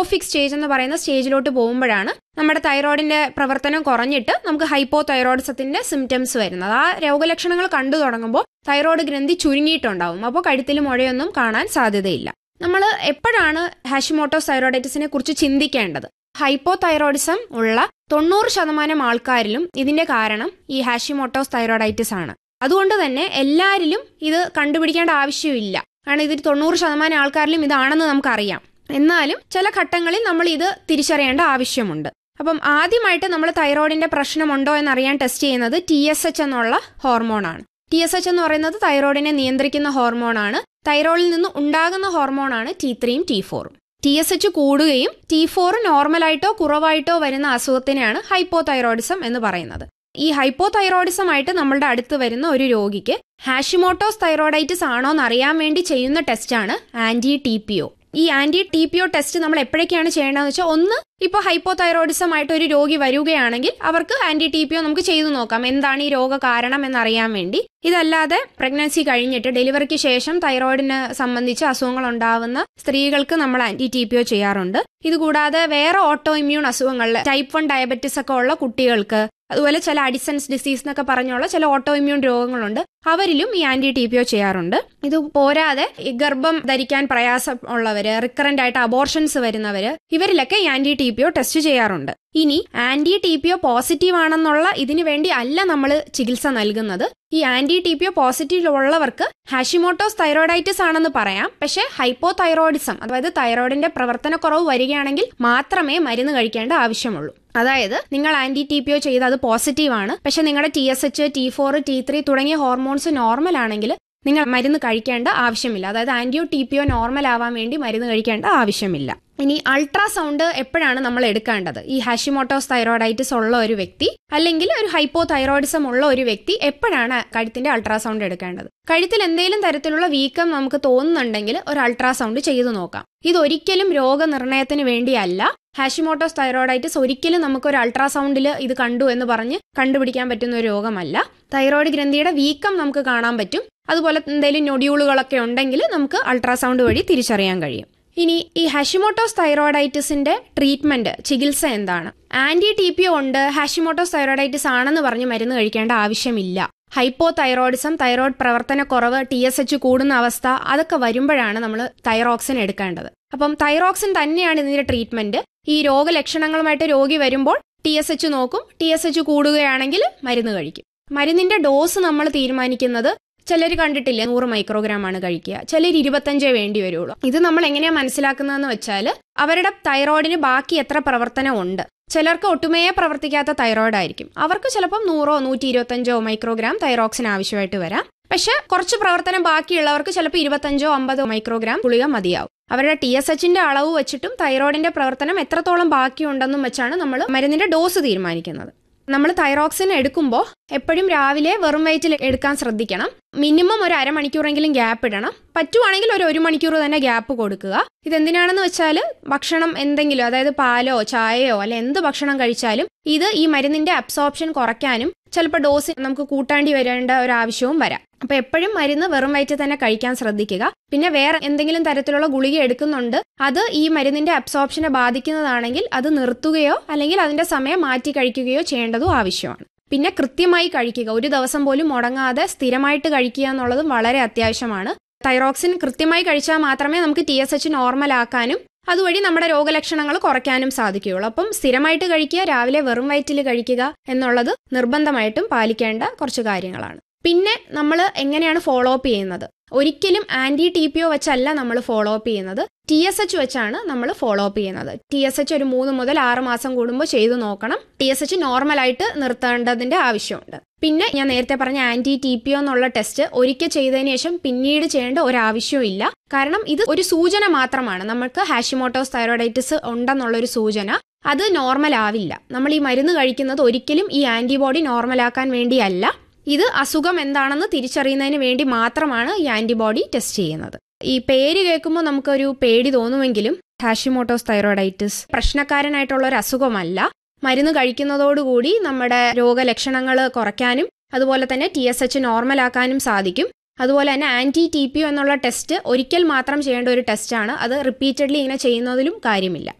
അറ്റോഫിക് stage എന്ന് പറയുന്ന സ്റ്റേജിലോട്ട് പോകുമ്പോഴാണ് നമ്മുടെ തൈറോയിഡിന്റെ പ്രവർത്തനം കുറഞ്ഞിട്ട് നമുക്ക് ഹൈപ്പോ തൈറോയിഡിസത്തിന്റെ സിംറ്റംസ് വരുന്നത് ആ രോഗലക്ഷണങ്ങൾ കണ്ടു തുടങ്ങുമ്പോൾ തൈറോയ്ഡ് ഗ്രന്ഥി ചുരുങ്ങിയിട്ടുണ്ടാവും അപ്പോൾ കഴുത്തിൽ മുഴയൊന്നും കാണാൻ സാധ്യതയില്ല നമ്മൾ എപ്പോഴാണ് ഹാഷിമോട്ടോസ് തൈറോയിഡൈറ്റിസിനെ കുറിച്ച് ചിന്തിക്കേണ്ടത് ഹൈപ്പോ തൈറോയിഡിസം ഉള്ള തൊണ്ണൂറ് ശതമാനം ആൾക്കാരിലും ഇതിന്റെ കാരണം ഈ ഹാഷിമോട്ടോസ് തൈറോയിഡൈറ്റിസ് ആണ് അതുകൊണ്ട് തന്നെ എല്ലാവരിലും ഇത് കണ്ടുപിടിക്കേണ്ട ആവശ്യമില്ല കാരണം ഇതിൽ തൊണ്ണൂറ് ശതമാനം ആൾക്കാരിലും ഇതാണെന്ന് നമുക്കറിയാം എന്നാലും ചില ഘട്ടങ്ങളിൽ നമ്മൾ ഇത് തിരിച്ചറിയേണ്ട ആവശ്യമുണ്ട് അപ്പം ആദ്യമായിട്ട് നമ്മൾ തൈറോയിഡിന്റെ പ്രശ്നമുണ്ടോ എന്നറിയാൻ ടെസ്റ്റ് ചെയ്യുന്നത് ടി എസ് എച്ച് എന്നുള്ള ഹോർമോണാണ് ടി എസ് എച്ച് എന്ന് പറയുന്നത് തൈറോയിഡിനെ നിയന്ത്രിക്കുന്ന ഹോർമോണാണ് തൈറോയിഡിൽ നിന്ന് ഉണ്ടാകുന്ന ഹോർമോണാണ് ടി ത്രീയും ടി ഫോറും ടി എസ് എച്ച് കൂടുകയും ടി ഫോർ നോർമലായിട്ടോ കുറവായിട്ടോ വരുന്ന അസുഖത്തിനെയാണ് ഹൈപ്പോ തൈറോയിഡിസം എന്ന് പറയുന്നത് ഈ ഹൈപ്പോ തൈറോയിഡിസം ആയിട്ട് നമ്മളുടെ അടുത്ത് വരുന്ന ഒരു രോഗിക്ക് ഹാഷിമോട്ടോസ് തൈറോയിഡൈറ്റിസ് ആണോ എന്ന് അറിയാൻ വേണ്ടി ചെയ്യുന്ന ടെസ്റ്റാണ് ആന്റി ടി പി ഒ ഈ anti T P O test നമ്മൾ എപ്പോഴൊക്കെയാണ് ചെയ്യേണ്ടതെന്ന് വെച്ചാൽ ഒന്ന് ഇപ്പോൾ ഹൈപ്പോ തൈറോയിഡിസം ആയിട്ട് ഒരു രോഗി വരികയാണെങ്കിൽ അവർക്ക് ആന്റി ടി പി ഒ നമുക്ക് ചെയ്തു നോക്കാം എന്താണ് ഈ രോഗ കാരണം എന്നറിയാൻ വേണ്ടി ഇതല്ലാതെ പ്രഗ്നൻസി കഴിഞ്ഞിട്ട് ഡെലിവറിക്ക് ശേഷം തൈറോയിഡിന് സംബന്ധിച്ച് അസുഖങ്ങൾ ഉണ്ടാവുന്ന സ്ത്രീകൾക്ക് നമ്മൾ ആന്റി ടി പി ഒ ചെയ്യാറുണ്ട് ഇതുകൂടാതെ വേറെ ഓട്ടോ ഇമ്മ്യൂൺ അസുഖങ്ങളിൽ ടൈപ്പ് വൺ ഡയബറ്റിസ് ഒക്കെ ഉള്ള കുട്ടികൾക്ക് അതുപോലെ ചില അഡിസൻസ് ഡിസീസ് എന്നൊക്കെ പറഞ്ഞുള്ള ചില ഓട്ടോ ഇമ്മ്യൂൺ രോഗങ്ങളുണ്ട് അവരിലും ഈ ആന്റി ടി പി ഒ ചെയ്യാറുണ്ട് ഇത് പോരാതെ ഈ ഗർഭം ധരിക്കാൻ പ്രയാസം ഉള്ളവര് റിക്കറന്റ് ആയിട്ട് അബോർഷൻസ് വരുന്നവര് ഇവരിലൊക്കെ ഈ anti T P O test ചെയ്യാറുണ്ട് ഇനി anti T P O positive ആണെന്നുള്ള ഇതിനു വേണ്ടി അല്ല നമ്മൾ ചികിത്സ നൽകുന്നത് ഈ anti T P O positive ഉള്ളവർക്ക് ഹാഷിമോട്ടോസ് തൈറോയിഡൈറ്റിസ് ആണെന്ന് പറയാം പക്ഷേ ഹൈപ്പോ തൈറോയിഡിസം അതായത് തൈറോയിഡിന്റെ പ്രവർത്തനക്കുറവ് വരികയാണെങ്കിൽ മാത്രമേ മരുന്ന് കഴിക്കേണ്ട ആവശ്യമുള്ളൂ അതായത് നിങ്ങൾ ആന്റി ടി പി ഒ ചെയ്ത് അത് പോസിറ്റീവ് ആണ് പക്ഷെ നിങ്ങളുടെ T S H T four T three തുടങ്ങിയ ഹോർമോൺസ് നോർമൽ ആണെങ്കിൽ നിങ്ങൾ മരുന്ന് കഴിക്കേണ്ട ആവശ്യമില്ല അതായത് ആന്റിയോ ടി പി ഒ നോർമൽ ആവാൻ വേണ്ടി മരുന്ന് കഴിക്കേണ്ട ആവശ്യമില്ല ഇനി അൾട്രാസൗണ്ട് എപ്പോഴാണ് നമ്മൾ എടുക്കേണ്ടത് ഈ ഹാഷിമോട്ടോസ് തൈറോയിഡൈറ്റിസ് ഉള്ള ഒരു വ്യക്തി അല്ലെങ്കിൽ ഒരു ഹൈപ്പോ തൈറോയിഡിസം ഉള്ള ഒരു വ്യക്തി എപ്പോഴാണ് കഴുത്തിന്റെ അൾട്രാസൗണ്ട് എടുക്കേണ്ടത് കഴുത്തിൽ എന്തെങ്കിലും തരത്തിലുള്ള വീക്കം നമുക്ക് തോന്നുന്നുണ്ടെങ്കിൽ ഒരു അൾട്രാസൗണ്ട് ചെയ്തു നോക്കാം ഇതൊരിക്കലും രോഗനിർണയത്തിന് വേണ്ടിയല്ല ഹാഷിമോട്ടോസ് തൈറോയിഡൈറ്റിസ് ഒരിക്കലും നമുക്ക് ഒരു അൾട്രാസൗണ്ടിൽ ഇത് കണ്ടു എന്ന് പറഞ്ഞ് കണ്ടുപിടിക്കാൻ പറ്റുന്ന ഒരു രോഗമല്ല തൈറോയിഡ് ഗ്രന്ഥിയുടെ വീക്കം നമുക്ക് കാണാൻ പറ്റും അതുപോലെ എന്തെങ്കിലും നൊഡ്യൂളുകളൊക്കെ ഉണ്ടെങ്കിൽ നമുക്ക് അൾട്രാസൗണ്ട് വഴി തിരിച്ചറിയാൻ കഴിയും ഇനി ഈ ഹാഷിമോട്ടോസ് തൈറോയിഡൈറ്റിസിന്റെ ട്രീറ്റ്മെന്റ് ചികിത്സ എന്താണ് ആന്റി ടി പി ഉണ്ട് ഹാഷിമോട്ടോസ് തൈറോയിഡൈറ്റിസ് ആണെന്ന് പറഞ്ഞ് മരുന്ന് കഴിക്കേണ്ട ആവശ്യമില്ല ഹൈപ്പോ തൈറോയിഡിസം തൈറോയ്ഡ് പ്രവർത്തനക്കുറവ് ടി എസ് എച്ച് കൂടുന്ന അവസ്ഥ അതൊക്കെ വരുമ്പോഴാണ് നമ്മൾ തൈറോക്സിൻ എടുക്കേണ്ടത് അപ്പം തൈറോക്സിൻ തന്നെയാണ് ഇതിന്റെ ട്രീറ്റ്മെന്റ് ഈ രോഗലക്ഷണങ്ങളുമായിട്ട് രോഗി വരുമ്പോൾ ടി എസ് എച്ച് നോക്കും ടി എസ് എച്ച് കൂടുകയാണെങ്കിൽ മരുന്ന് കഴിക്കും മരുന്നിന്റെ ഡോസ് നമ്മൾ തീരുമാനിക്കുന്നത് ചിലർ കണ്ടിട്ടില്ലേ നൂറ് മൈക്രോഗ്രാം ആണ് കഴിക്കുക ചിലർ ഇരുപത്തഞ്ചേ വേണ്ടി വരുള്ളൂ ഇത് നമ്മൾ എങ്ങനെയാ മനസ്സിലാക്കുന്നതെന്ന് വെച്ചാൽ അവരുടെ തൈറോയിഡിന് ബാക്കി എത്ര പ്രവർത്തനം ഉണ്ട് ചിലർക്ക് ഒട്ടുമേ പ്രവർത്തിക്കാത്ത തൈറോയിഡ് ആയിരിക്കും അവർക്ക് ചിലപ്പം നൂറോ നൂറ്റി ഇരുപത്തഞ്ചോ മൈക്രോഗ്രാം തൈറോക്സിൻ ആവശ്യമായിട്ട് വരാം പക്ഷെ കുറച്ച് പ്രവർത്തനം ബാക്കിയുള്ളവർക്ക് ചിലപ്പോൾ ഇരുപത്തഞ്ചോ അമ്പതോ മൈക്രോഗ്രാം ഗുളിക മതിയാവും അവരുടെ ടി എസ് എച്ചിന്റെ അളവ് വെച്ചിട്ടും തൈറോയിഡിന്റെ പ്രവർത്തനം എത്രത്തോളം ബാക്കിയുണ്ടെന്നും വെച്ചാണ് നമ്മൾ മരുന്നിന്റെ ഡോസ് തീരുമാനിക്കുന്നത് നമ്മൾ തൈറോക്സിൻ എടുക്കുമ്പോൾ എപ്പോഴും രാവിലെ വെറും വയറ്റിൽ എടുക്കാൻ ശ്രദ്ധിക്കണം മിനിമം ഒരു അരമണിക്കൂറെങ്കിലും ഗ്യാപ്പ് ഇടണം പറ്റുവാണെങ്കിൽ ഒരു ഒരു മണിക്കൂർ തന്നെ ഗ്യാപ്പ് കൊടുക്കുക ഇതെന്തിനാണെന്ന് വെച്ചാൽ ഭക്ഷണം എന്തെങ്കിലും അതായത് പാലോ ചായയോ അല്ലെ എന്ത് ഭക്ഷണം കഴിച്ചാലും ഇത് ഈ മരുന്നിന്റെ അബ്സോർപ്ഷൻ കുറയ്ക്കാനും ചിലപ്പോൾ ഡോസ് നമുക്ക് കൂട്ടാണ്ടി വരേണ്ട ഒരു ആവശ്യവും വരാം അപ്പൊ എപ്പോഴും മരുന്ന് വെറും വയറ്റിൽ തന്നെ കഴിക്കാൻ ശ്രദ്ധിക്കുക പിന്നെ വേറെ എന്തെങ്കിലും തരത്തിലുള്ള ഗുളിക എടുക്കുന്നുണ്ട് അത് ഈ മരുന്നിന്റെ അബ്സോർപ്ഷനെ ബാധിക്കുന്നതാണെങ്കിൽ അത് നിർത്തുകയോ അല്ലെങ്കിൽ അതിന്റെ സമയം മാറ്റി കഴിക്കുകയോ ചെയ്യേണ്ടതും ആവശ്യമാണ് പിന്നെ കൃത്യമായി കഴിക്കുക ഒരു ദിവസം പോലും മുടങ്ങാതെ സ്ഥിരമായിട്ട് കഴിക്കുക എന്നുള്ളതും വളരെ അത്യാവശ്യമാണ് തൈറോക്സിൻ കൃത്യമായി കഴിച്ചാൽ മാത്രമേ നമുക്ക് ടി എസ് എച്ച് നോർമൽ ആക്കാനും അതുവഴി നമ്മുടെ രോഗലക്ഷണങ്ങൾ കുറയ്ക്കാനും സാധിക്കുകയുള്ളൂ അപ്പം സ്ഥിരമായിട്ട് കഴിക്കുക രാവിലെ വെറും വയറ്റിൽ കഴിക്കുക എന്നുള്ളത് നിർബന്ധമായിട്ടും പാലിക്കേണ്ട കുറച്ച് കാര്യങ്ങളാണ് പിന്നെ നമ്മൾ എങ്ങനെയാണ് ഫോളോ അപ്പ് ചെയ്യുന്നത് ഒരിക്കലും ആന്റി ടി പി ഒ വെച്ചല്ല നമ്മൾ ഫോളോ അപ്പ് ചെയ്യുന്നത് ടി എസ് എച്ച് വെച്ചാണ് നമ്മൾ ഫോളോ അപ്പ് ചെയ്യുന്നത് ടി എസ് എച്ച് ഒരു മൂന്ന് മുതൽ ആറ് മാസം കൂടുമ്പോൾ ചെയ്തു നോക്കണം ടി എസ് എച്ച് നോർമലായിട്ട് നിർത്തേണ്ടതിന്റെ ആവശ്യമുണ്ട് പിന്നെ ഞാൻ നേരത്തെ പറഞ്ഞ ആന്റി ടി പി ഒ എന്നുള്ള ടെസ്റ്റ് ഒരിക്കൽ ചെയ്തതിനു ശേഷം പിന്നീട് ചെയ്യേണ്ട ഒരു ആവശ്യവും ഇല്ല കാരണം ഇത് ഒരു സൂചന മാത്രമാണ് നമുക്ക് ഹാഷിമോട്ടോസ് തൈറോയിഡൈറ്റിസ് ഉണ്ടെന്നുള്ളൊരു സൂചന അത് നോർമൽ ആവില്ല നമ്മൾ ഈ മരുന്ന് കഴിക്കുന്നത് ഒരിക്കലും ഈ ആന്റിബോഡി നോർമലാക്കാൻ വേണ്ടിയല്ല ഇത് അസുഖം എന്താണെന്ന് തിരിച്ചറിയുന്നതിന് വേണ്ടി മാത്രമാണ് ഈ ആന്റിബോഡി ടെസ്റ്റ് ചെയ്യുന്നത് ഈ പേര് കേൾക്കുമ്പോൾ നമുക്കൊരു പേടി തോന്നുമെങ്കിലും ഹാഷിമോട്ടോസ് തൈറോയിഡൈറ്റിസ് പ്രശ്നക്കാരനായിട്ടുള്ള ഒരു അസുഖമല്ല മരുന്ന് കഴിക്കുന്നതോടുകൂടി നമ്മുടെ രോഗലക്ഷണങ്ങൾ കുറയ്ക്കാനും അതുപോലെ തന്നെ ടി എസ് എച്ച് നോർമലാക്കാനും സാധിക്കും അതുപോലെ തന്നെ ആന്റി ടി പി എന്നുള്ള ടെസ്റ്റ് ഒരിക്കൽ മാത്രം ചെയ്യേണ്ട ഒരു ടെസ്റ്റാണ് അത് റിപ്പീറ്റഡ്ലി ഇങ്ങനെ ചെയ്യുന്നതിലും കാര്യമില്ല